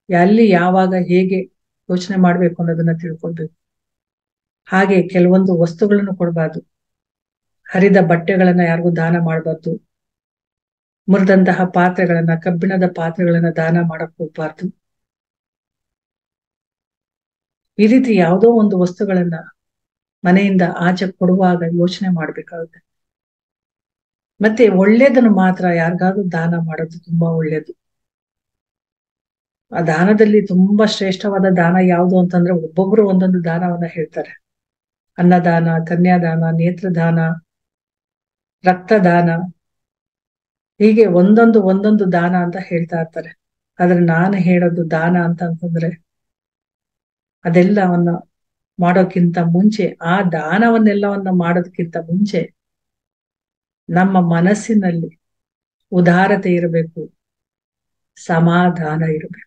ಎಲ್ಲಿ ಯಾವಾಗ ಹೇಗೆ ಯೋಚನೆ ಮಾಡ್ಬೇಕು ಅನ್ನೋದನ್ನ ತಿಳ್ಕೊಳ್ಬೇಕು ಹಾಗೆ ಕೆಲವೊಂದು ವಸ್ತುಗಳನ್ನು ಕೊಡಬಾರ್ದು ಹರಿದ ಬಟ್ಟೆಗಳನ್ನ ಯಾರಿಗೂ ದಾನ ಮಾಡಬಾರ್ದು ಮುರಿದಂತಹ ಪಾತ್ರೆಗಳನ್ನ ಕಬ್ಬಿಣದ ಪಾತ್ರೆಗಳನ್ನ ದಾನ ಮಾಡಕ್ ಹೋಗ್ಬಾರ್ದು ಈ ರೀತಿ ಯಾವುದೋ ಒಂದು ವಸ್ತುಗಳನ್ನ ಮನೆಯಿಂದ ಆಚೆ ಕೊಡುವಾಗ ಯೋಚನೆ ಮಾಡ್ಬೇಕಾಗುತ್ತೆ ಮತ್ತೆ ಒಳ್ಳೇದನ್ನು ಮಾತ್ರ ಯಾರಿಗಾದ್ರೂ ದಾನ ಮಾಡೋದು ತುಂಬಾ ಒಳ್ಳೇದು ಆ ದಾನದಲ್ಲಿ ತುಂಬಾ ಶ್ರೇಷ್ಠವಾದ ದಾನ ಯಾವುದು ಅಂತಂದ್ರೆ ಒಬ್ಬೊಬ್ರು ಒಂದೊಂದು ದಾನವನ್ನ ಹೇಳ್ತಾರೆ ಅನ್ನದಾನ ಕನ್ಯಾದಾನ ನೇತ್ರದಾನ ರಕ್ತದಾನ ಹೀಗೆ ಒಂದೊಂದು ಒಂದೊಂದು ದಾನ ಅಂತ ಹೇಳ್ತಾ ಇರ್ತಾರೆ ಆದ್ರೆ ನಾನು ಹೇಳೋದು ದಾನ ಅಂತ ಅಂತಂದ್ರೆ ಅದೆಲ್ಲವನ್ನ ಮಾಡೋಕ್ಕಿಂತ ಮುಂಚೆ ಆ ದಾನವನ್ನೆಲ್ಲವನ್ನ ಮಾಡೋದಕ್ಕಿಂತ ಮುಂಚೆ ನಮ್ಮ ಮನಸ್ಸಿನಲ್ಲಿ ಉದಾರತೆ ಇರಬೇಕು ಸಮಾಧಾನ ಇರಬೇಕು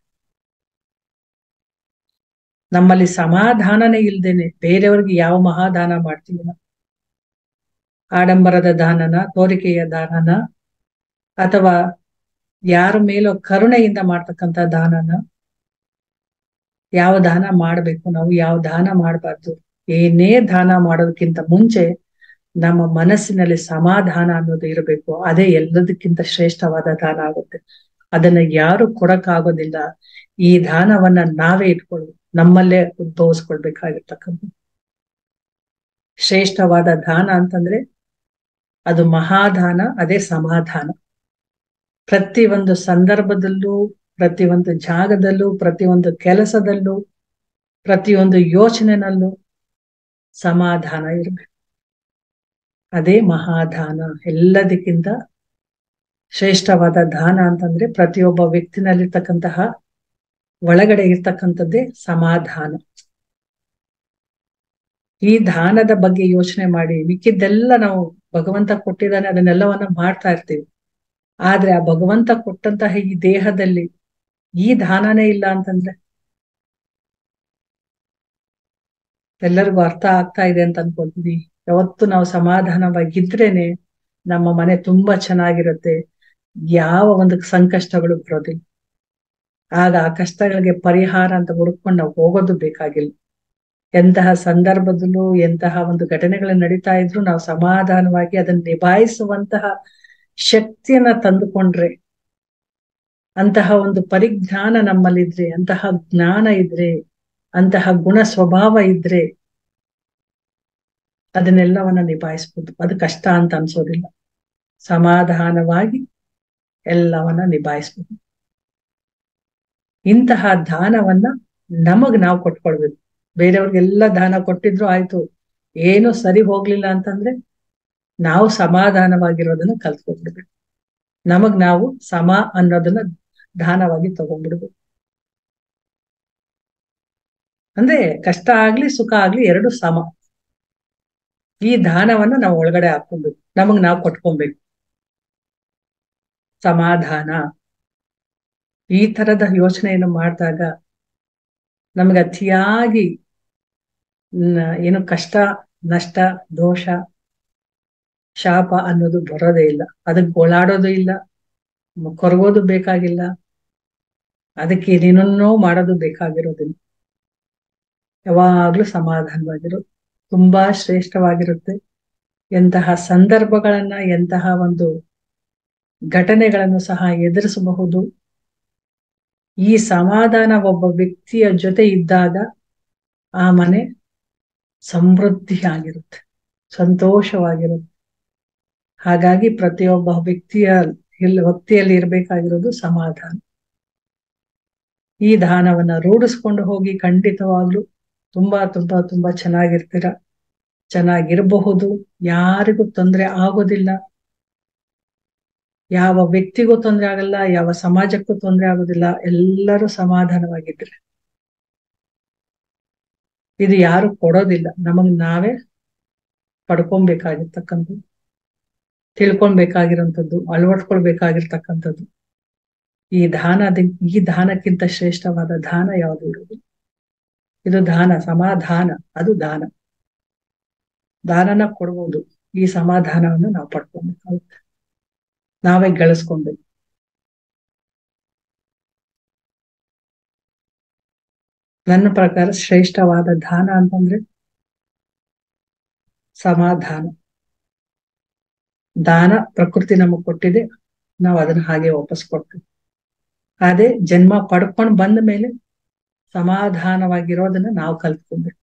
ನಮ್ಮಲ್ಲಿ ಸಮಾಧಾನನೇ ಇಲ್ದೇನೆ ಬೇರೆಯವ್ರಿಗೆ ಯಾವ ಮಹಾದಾನ ಮಾಡ್ತೀವಿ ನಾವು ಆಡಂಬರದ ದಾನನ ತೋರಿಕೆಯ ದಾನನ ಅಥವಾ ಯಾರ ಮೇಲೋ ಕರುಣೆಯಿಂದ ಮಾಡ್ತಕ್ಕಂಥ ದಾನನ ಯಾವ ದಾನ ಮಾಡ್ಬೇಕು ನಾವು ಯಾವ ದಾನ ಮಾಡಬಾರ್ದು ಏನೇ ದಾನ ಮಾಡೋದಕ್ಕಿಂತ ಮುಂಚೆ ನಮ್ಮ ಮನಸ್ಸಿನಲ್ಲಿ ಸಮಾಧಾನ ಅನ್ನೋದು ಇರಬೇಕು ಅದೇ ಎಲ್ಲದಕ್ಕಿಂತ ಶ್ರೇಷ್ಠವಾದ ದಾನ ಆಗುತ್ತೆ ಅದನ್ನ ಯಾರು ಕೊಡಕ್ಕಾಗೋದಿಲ್ಲ ಈ ದಾನವನ್ನ ನಾವೇ ಇಟ್ಕೊಳ್ಳಿ ನಮ್ಮಲ್ಲೇ ಉದ್ಭವಿಸ್ಕೊಳ್ಬೇಕಾಗಿರ್ತಕ್ಕಂಥ ಶ್ರೇಷ್ಠವಾದ ದಾನ ಅಂತಂದ್ರೆ ಅದು ಮಹಾದಾನ ಅದೇ ಸಮಾಧಾನ ಪ್ರತಿ ಒಂದು ಸಂದರ್ಭದಲ್ಲೂ ಪ್ರತಿ ಒಂದು ಜಾಗದಲ್ಲೂ ಪ್ರತಿ ಒಂದು ಕೆಲಸದಲ್ಲೂ ಪ್ರತಿಯೊಂದು ಯೋಚನೆನಲ್ಲೂ ಸಮಾಧಾನ ಇರಬೇಕು ಅದೇ ಮಹಾದಾನ ಎಲ್ಲದಕ್ಕಿಂತ ಶ್ರೇಷ್ಠವಾದ ದಾನ ಅಂತಂದ್ರೆ ಪ್ರತಿಯೊಬ್ಬ ವ್ಯಕ್ತಿನಲ್ಲಿರ್ತಕ್ಕಂತಹ ಒಳಗಡೆ ಇರ್ತಕ್ಕಂಥದ್ದೇ ಸಮಾಧಾನ ಈ ದಾನದ ಬಗ್ಗೆ ಯೋಚನೆ ಮಾಡಿ ಮಿಕ್ಕಿದ್ದೆಲ್ಲ ನಾವು ಭಗವಂತ ಕೊಟ್ಟಿದ್ದಾನೆ ಅದನ್ನೆಲ್ಲವನ್ನ ಮಾಡ್ತಾ ಇರ್ತೀವಿ ಆದ್ರೆ ಆ ಭಗವಂತ ಕೊಟ್ಟಂತಹ ಈ ದೇಹದಲ್ಲಿ ಈ ದಾನನೇ ಇಲ್ಲ ಅಂತಂದ್ರೆ ಎಲ್ಲರಿಗೂ ಅರ್ಥ ಆಗ್ತಾ ಇದೆ ಅಂತ ಅನ್ಕೊಳ್ತೀವಿ ಯಾವತ್ತು ನಾವು ಸಮಾಧಾನವಾಗಿದ್ರೇನೆ ನಮ್ಮ ಮನೆ ತುಂಬಾ ಚೆನ್ನಾಗಿರುತ್ತೆ ಯಾವ ಒಂದು ಸಂಕಷ್ಟಗಳು ಬರೋದಿಲ್ಲ ಆಗ ಆ ಕಷ್ಟಗಳಿಗೆ ಪರಿಹಾರ ಅಂತ ಹುಡುಕೊಂಡು ನಾವು ಹೋಗೋದು ಬೇಕಾಗಿಲ್ಲ ಎಂತಹ ಸಂದರ್ಭದಲ್ಲೂ ಎಂತಹ ಒಂದು ಘಟನೆಗಳು ನಡೀತಾ ಇದ್ರು ನಾವು ಸಮಾಧಾನವಾಗಿ ಅದನ್ನ ನಿಭಾಯಿಸುವಂತಹ ಶಕ್ತಿಯನ್ನ ತಂದುಕೊಂಡ್ರೆ ಅಂತಹ ಒಂದು ಪರಿಜ್ಞಾನ ನಮ್ಮಲ್ಲಿದ್ರೆ ಅಂತಹ ಜ್ಞಾನ ಇದ್ರೆ ಅಂತಹ ಗುಣ ಸ್ವಭಾವ ಇದ್ರೆ ಅದನ್ನೆಲ್ಲವನ್ನ ನಿಭಾಯಿಸ್ಬೋದು ಅದು ಕಷ್ಟ ಅಂತ ಅನ್ಸೋದಿಲ್ಲ ಸಮಾಧಾನವಾಗಿ ಎಲ್ಲವನ್ನ ನಿಭಾಯಿಸ್ಬೋದು ಇಂತಹ ದಾನವನ್ನ ನಮಗ್ ನಾವು ಕೊಟ್ಕೊಳ್ಬೇಕು ಬೇರೆಯವ್ರಿಗೆಲ್ಲ ದಾನ ಕೊಟ್ಟಿದ್ರು ಆಯ್ತು ಏನು ಸರಿ ಹೋಗ್ಲಿಲ್ಲ ಅಂತಂದ್ರೆ ನಾವು ಸಮಾಧಾನವಾಗಿರೋದನ್ನ ಕಲ್ತ್ಕೊಂಡ್ಬಿಡ್ಬೇಕು ನಮಗ್ ನಾವು ಸಮ ಅನ್ನೋದನ್ನ ದಾನವಾಗಿ ತಗೊಂಡ್ಬಿಡ್ಬೇಕು ಅಂದ್ರೆ ಕಷ್ಟ ಆಗ್ಲಿ ಸುಖ ಆಗ್ಲಿ ಎರಡು ಸಮ ಈ ದಾನವನ್ನ ನಾವು ಒಳಗಡೆ ಹಾಕೊಬೇಕು ನಮಗ್ ನಾವು ಕೊಟ್ಕೊಬೇಕು ಸಮಾಧಾನ ಈ ತರದ ಯೋಚನೆಯನ್ನು ಮಾಡಿದಾಗ ನಮ್ಗೆ ಅತಿಯಾಗಿ ಏನು ಕಷ್ಟ ನಷ್ಟ ದೋಷ ಶಾಪ ಅನ್ನೋದು ಬರೋದೇ ಇಲ್ಲ ಅದಕ್ಕೆ ಗೋಳಾಡೋದು ಇಲ್ಲ ಕೊರಗೋದು ಬೇಕಾಗಿಲ್ಲ ಅದಕ್ಕೆ ಏನೇನೋ ಮಾಡೋದು ಬೇಕಾಗಿರೋದಿಲ್ಲ ಯಾವಾಗ್ಲೂ ಸಮಾಧಾನವಾಗಿರೋದು ತುಂಬಾ ಶ್ರೇಷ್ಠವಾಗಿರುತ್ತೆ ಎಂತಹ ಸಂದರ್ಭಗಳನ್ನ ಎಂತಹ ಒಂದು ಘಟನೆಗಳನ್ನು ಸಹ ಎದುರಿಸಬಹುದು ಈ ಸಮಾಧಾನ ಒಬ್ಬ ವ್ಯಕ್ತಿಯ ಜೊತೆ ಇದ್ದಾಗ ಆ ಮನೆ ಸಮೃದ್ಧಿಯಾಗಿರುತ್ತೆ ಸಂತೋಷವಾಗಿರುತ್ತೆ ಹಾಗಾಗಿ ಪ್ರತಿಯೊಬ್ಬ ವ್ಯಕ್ತಿಯ ವ್ಯಕ್ತಿಯಲ್ಲಿ ಇರಬೇಕಾಗಿರೋದು ಸಮಾಧಾನ ಈ ದಾನವನ್ನ ರೂಢಿಸ್ಕೊಂಡು ಹೋಗಿ ಖಂಡಿತವಾಗ್ಲು ತುಂಬಾ ತುಂಬಾ ತುಂಬಾ ಚೆನ್ನಾಗಿರ್ತೀರ ಚೆನ್ನಾಗಿರಬಹುದು ಯಾರಿಗೂ ತೊಂದರೆ ಆಗೋದಿಲ್ಲ ಯಾವ ವ್ಯಕ್ತಿಗೂ ತೊಂದರೆ ಆಗಲ್ಲ ಯಾವ ಸಮಾಜಕ್ಕೂ ತೊಂದರೆ ಆಗೋದಿಲ್ಲ ಎಲ್ಲರೂ ಸಮಾಧಾನವಾಗಿದ್ರೆ ಇದು ಯಾರು ಕೊಡೋದಿಲ್ಲ ನಮಗ್ ನಾವೇ ಪಡ್ಕೊಬೇಕಾಗಿರ್ತಕ್ಕಂಥದ್ದು ತಿಳ್ಕೊಳ್ಬೇಕಾಗಿರೋಂಥದ್ದು ಅಳವಡ್ಕೊಳ್ಬೇಕಾಗಿರ್ತಕ್ಕಂಥದ್ದು ಈ ದಾನ ಈ ದಾನಕ್ಕಿಂತ ಶ್ರೇಷ್ಠವಾದ ದಾನ ಯಾವುದು ಇರೋದು ಇದು ದಾನ ಸಮಾಧಾನ ಅದು ದಾನ ದಾನನ ಕೊಡ್ಬೋದು ಈ ಸಮಾಧಾನವನ್ನು ನಾವು ಪಡ್ಕೊಬೇಕಾಗುತ್ತೆ ನಾವೇ ಗಳಿಸ್ಕೊಬೇಕು ನನ್ನ ಪ್ರಕಾರ ಶ್ರೇಷ್ಠವಾದ ದಾನ ಅಂತಂದ್ರೆ ಸಮಾಧಾನ ದಾನ ಪ್ರಕೃತಿ ನಮಗ್ ಕೊಟ್ಟಿದೆ ನಾವು ಅದನ್ನ ಹಾಗೆ ವಾಪಸ್ ಕೊಡ್ತೀವಿ ಅದೇ ಜನ್ಮ ಪಡ್ಕೊಂಡ್ ಬಂದ ಮೇಲೆ ಸಮಾಧಾನವಾಗಿರೋದನ್ನ ನಾವು ಕಲ್ತ್ಕೊಬೇಕು